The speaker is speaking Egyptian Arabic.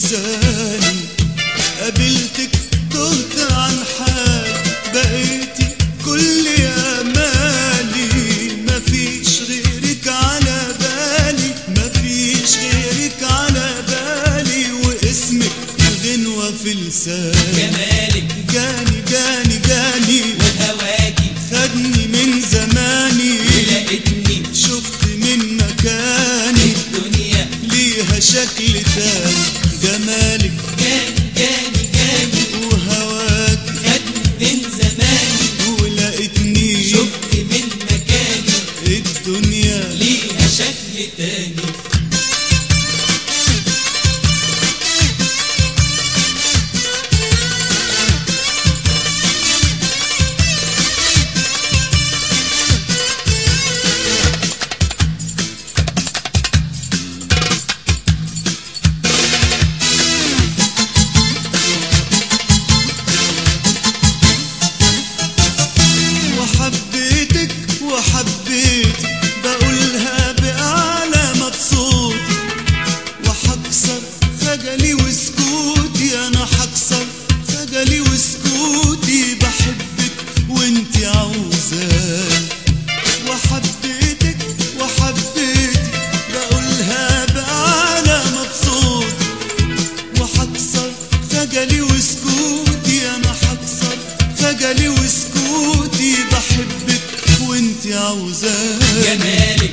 عاوزاني قابلتك تهت عن حال بقيتي كل امالي مفيش غيرك على بالي مفيش غيرك على بالي واسمك غنوة في لساني جمالك جاني جاني جاني وهواكي خدني من زماني لقيتني شفت من مكاني الدنيا ليها شكل تاني جمالك جاني جاني جاني وهواك خدني من زماني ولقيتني شفت من مكاني الدنيا ليها شكل تاني وحبيتك وحبيتك بقولها بأعلى مبسوط وحكسر خجلي وسكوتي أنا حكسر خجلي وسكوتي بحبك وانتي عاوزاني وحبيتك وحبيتك بقولها بأعلى مبسوط وحكسر خجلي وسكوتي انا حكسر خجلي وسكوتي بحبك وانتي عاوزاني جمالك